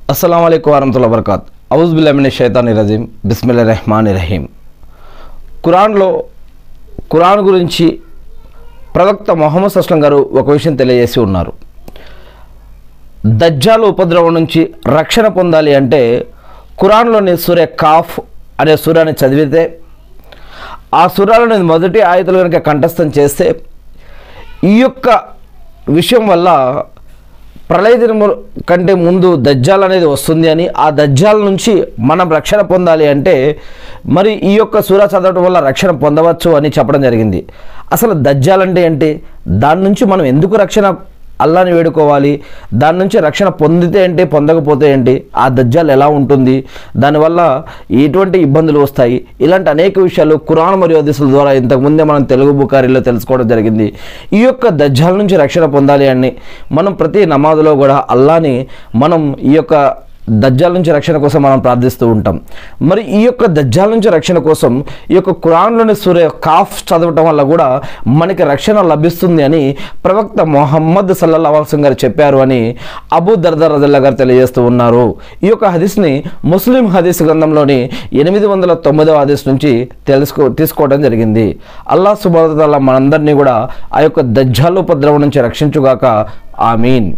అస్సలం అయికు వరహతుల్లా వరకాత్ ఔజ్ బిల్లమిని షైతాని రజీం బిస్మిల్లా రెహమాన్ రహీం ఖురాన్లో ఖురాన్ గురించి ప్రవక్త మొహమ్మద్ అస్లం గారు ఒక విషయం తెలియజేసి ఉన్నారు దజ్జాలు ఉపద్రవం నుంచి రక్షణ పొందాలి అంటే ఖురాన్లోని సూర్య కాఫ్ అనే సూర్యాన్ని చదివితే ఆ సూర్యాలోని మొదటి ఆయతలు కనుక కంఠస్థం చేస్తే ఈ యొక్క విషయం వల్ల ప్రళయ దినము కంటే ముందు దజ్జాల్ అనేది వస్తుంది అని ఆ దజ్జాల నుంచి మనం రక్షణ పొందాలి అంటే మరి ఈ యొక్క సూర చదవడం వల్ల రక్షణ పొందవచ్చు అని చెప్పడం జరిగింది అసలు దజ్జాల్ అంటే ఏంటి దాని నుంచి మనం ఎందుకు రక్షణ అల్లాని వేడుకోవాలి దాని నుంచి రక్షణ పొందితే ఏంటి పొందకపోతే ఏంటి ఆ దజ్జాలు ఎలా ఉంటుంది దానివల్ల ఎటువంటి ఇబ్బందులు వస్తాయి ఇలాంటి అనేక విషయాలు కురాన్ మరియు హదీసుల ద్వారా ఇంతకుముందే మనం తెలుగు బుకారీలో తెలుసుకోవడం జరిగింది ఈ యొక్క దజ్జాల నుంచి రక్షణ పొందాలి అని మనం ప్రతి నమాజులో కూడా అల్లాని మనం ఈ యొక్క దజ్జాల నుంచి రక్షణ కోసం మనం ప్రార్థిస్తూ ఉంటాం మరి ఈ యొక్క దజ్జాల నుంచి రక్షణ కోసం ఈ యొక్క ఖురాన్లోని సూర్య కాఫ్ చదవటం వల్ల కూడా మనకి రక్షణ లభిస్తుంది అని ప్రవక్త మొహమ్మద్ సల్లల్లా అలసం గారు చెప్పారు అని అబూ దర్దా రజల్లా గారు తెలియజేస్తూ ఉన్నారు ఈ యొక్క హదీస్ని ముస్లిం హదీస్ గ్రంథంలోని ఎనిమిది వందల తొమ్మిదవ హదీస్ నుంచి తెలుసుకో తీసుకోవడం జరిగింది అల్లా సుబాదల్లా మనందరినీ కూడా ఆ యొక్క దజ్జాలు ఉపద్రవం నుంచి రక్షించుగాక ఆమీన్